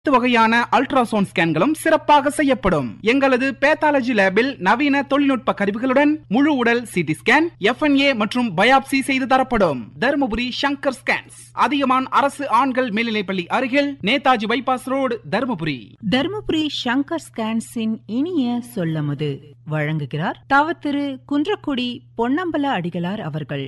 அனைத்து வகையான அல்ட்ராசவுண்ட் ஸ்கேன்களும் சிறப்பாக செய்யப்படும் எங்களது பேத்தாலஜி லேபில் நவீன தொழில்நுட்ப கருவிகளுடன் முழு உடல் சிடி ஸ்கேன் எஃப்என்ஏ மற்றும் பயாப்சி செய்து தரப்படும் தருமபுரி சங்கர் ஸ்கேன்ஸ் அதிகமான் அரசு ஆண்கள் மேல்நிலைப்பள்ளி அருகில் நேதாஜி பைபாஸ் ரோடு தருமபுரி தருமபுரி சங்கர் ஸ்கேன்ஸின் இனிய சொல்லமுது வழங்குகிறார் தவத்திரு குன்றக்குடி பொன்னம்பல அடிகளார் அவர்கள்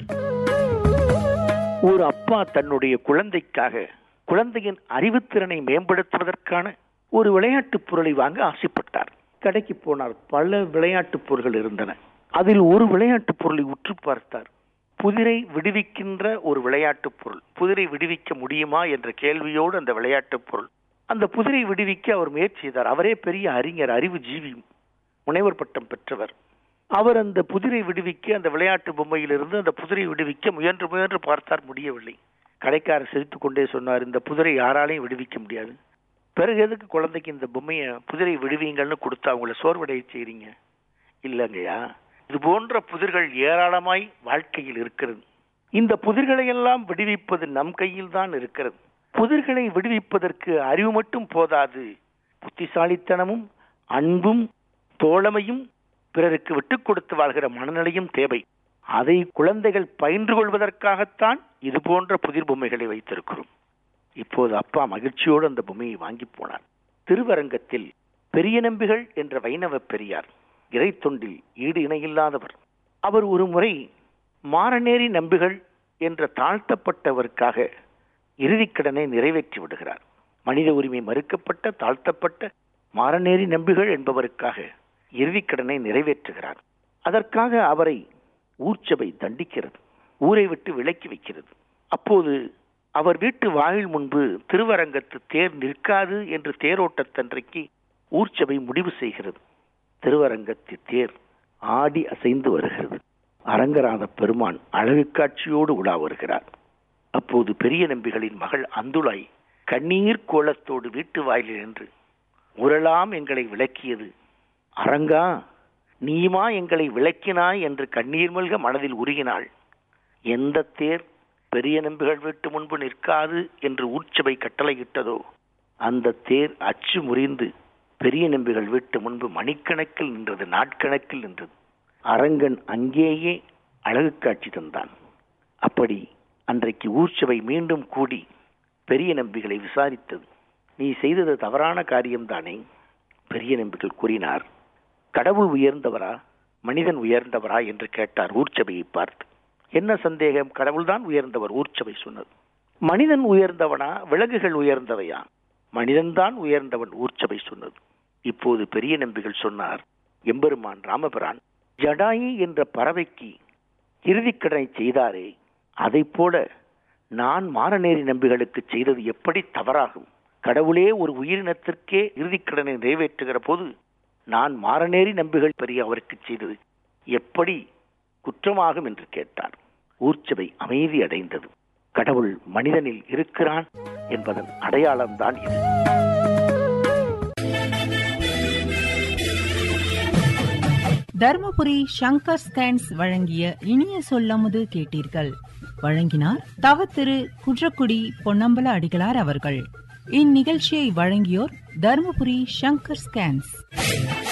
ஒரு அப்பா தன்னுடைய குழந்தைக்காக குழந்தையின் அறிவுத்திறனை மேம்படுத்துவதற்கான ஒரு விளையாட்டுப் பொருளை வாங்க ஆசைப்பட்டார் கடைக்கு போனார் பல விளையாட்டுப் பொருள்கள் இருந்தன அதில் ஒரு விளையாட்டுப் பொருளை உற்று பார்த்தார் புதிரை விடுவிக்கின்ற ஒரு விளையாட்டுப் பொருள் புதிரை விடுவிக்க முடியுமா என்ற கேள்வியோடு அந்த விளையாட்டுப் பொருள் அந்த புதிரை விடுவிக்க அவர் முயற்சி செய்தார் அவரே பெரிய அறிஞர் அறிவு ஜீவி முனைவர் பட்டம் பெற்றவர் அவர் அந்த புதிரை விடுவிக்க அந்த விளையாட்டு பொம்மையிலிருந்து அந்த புதிரை விடுவிக்க முயன்று முயன்று பார்த்தார் முடியவில்லை கடைக்காரர் சிரித்துக் கொண்டே சொன்னார் இந்த புதிரை யாராலையும் விடுவிக்க முடியாது பிறகு எதுக்கு குழந்தைக்கு இந்த பொம்மையை புதிரை விடுவீங்கள்னு கொடுத்து அவங்கள சோர்வடைய செய்றீங்க இல்லைங்கய்யா இது போன்ற புதிர்கள் ஏராளமாய் வாழ்க்கையில் இருக்கிறது இந்த புதிர்களை எல்லாம் விடுவிப்பது நம் கையில் தான் இருக்கிறது புதிர்களை விடுவிப்பதற்கு அறிவு மட்டும் போதாது புத்திசாலித்தனமும் அன்பும் தோழமையும் பிறருக்கு விட்டுக் கொடுத்து வாழ்கிற மனநிலையும் தேவை அதை குழந்தைகள் பயின்று கொள்வதற்காகத்தான் இது போன்ற புதிர் பொம்மைகளை வைத்திருக்கிறோம் இப்போது அப்பா மகிழ்ச்சியோடு அந்த பொம்மையை வாங்கி போனார் திருவரங்கத்தில் பெரிய நம்பிகள் என்ற வைணவ பெரியார் இறை தொண்டில் ஈடு இணையில்லாதவர் அவர் ஒரு முறை மாரநேரி நம்பிகள் என்ற தாழ்த்தப்பட்டவருக்காக இறுதிக்கடனை நிறைவேற்றி விடுகிறார் மனித உரிமை மறுக்கப்பட்ட தாழ்த்தப்பட்ட மாரநேரி நம்பிகள் என்பவருக்காக இறுதிக்கடனை நிறைவேற்றுகிறார் அதற்காக அவரை ஊர்ச்சபை தண்டிக்கிறது ஊரை விட்டு விலக்கி வைக்கிறது அப்போது அவர் வீட்டு வாயில் முன்பு திருவரங்கத்து தேர் நிற்காது என்று தேரோட்டத்தன்றைக்கு ஊர்ச்சபை முடிவு செய்கிறது திருவரங்கத்து தேர் ஆடி அசைந்து வருகிறது அரங்கராத பெருமான் அழகு காட்சியோடு உலா வருகிறார் அப்போது பெரிய நம்பிகளின் மகள் அந்துளாய் கண்ணீர் கோலத்தோடு வீட்டு வாயிலில் நின்று உரலாம் எங்களை விளக்கியது அரங்கா நீமா எங்களை விளக்கினாய் என்று கண்ணீர் மல்க மனதில் உருகினாள் எந்த தேர் பெரிய நம்பிகள் வீட்டு முன்பு நிற்காது என்று ஊர்ச்சபை கட்டளையிட்டதோ அந்த தேர் அச்சு முறிந்து பெரிய நம்பிகள் வீட்டு முன்பு மணிக்கணக்கில் நின்றது நாட்கணக்கில் நின்றது அரங்கன் அங்கேயே அழகு காட்சி தந்தான் அப்படி அன்றைக்கு ஊர்ச்சபை மீண்டும் கூடி பெரிய நம்பிகளை விசாரித்தது நீ செய்தது தவறான காரியம்தானே பெரிய நம்பிகள் கூறினார் கடவுள் உயர்ந்தவரா மனிதன் உயர்ந்தவரா என்று கேட்டார் ஊர்ச்சபையை பார்த்து என்ன சந்தேகம் கடவுள்தான் உயர்ந்தவர் ஊர்ச்சபை சொன்னது மனிதன் உயர்ந்தவனா விலங்குகள் உயர்ந்தவையா மனிதன்தான் உயர்ந்தவன் ஊர்ச்சபை சொன்னது இப்போது பெரிய நம்பிகள் சொன்னார் எம்பெருமான் ராமபிரான் ஜடாயி என்ற பறவைக்கு இறுதிக்கடனை செய்தாரே அதை போல நான் மாரநேரி நம்பிகளுக்கு செய்தது எப்படி தவறாகும் கடவுளே ஒரு உயிரினத்திற்கே இறுதிக்கடனை நிறைவேற்றுகிற போது நான் மாரநேரி நம்பிகள் பெரிய அவருக்கு செய்தது எப்படி குற்றமாகும் என்று கேட்டார் ஊர்ச்சபை அமைதி அடைந்தது கடவுள் மனிதனில் இருக்கிறான் என்பதன் அடையாளம்தான் இது தருமபுரி சங்கர் ஸ்கேன்ஸ் வழங்கிய இனிய சொல்லமுது கேட்டீர்கள் வழங்கினார் தவத்திரு குன்றக்குடி பொன்னம்பல அடிகளார் அவர்கள் இந்நிகழ்ச்சியை வழங்கியோர் தருமபுரி சங்கர் ஸ்கேன்ஸ்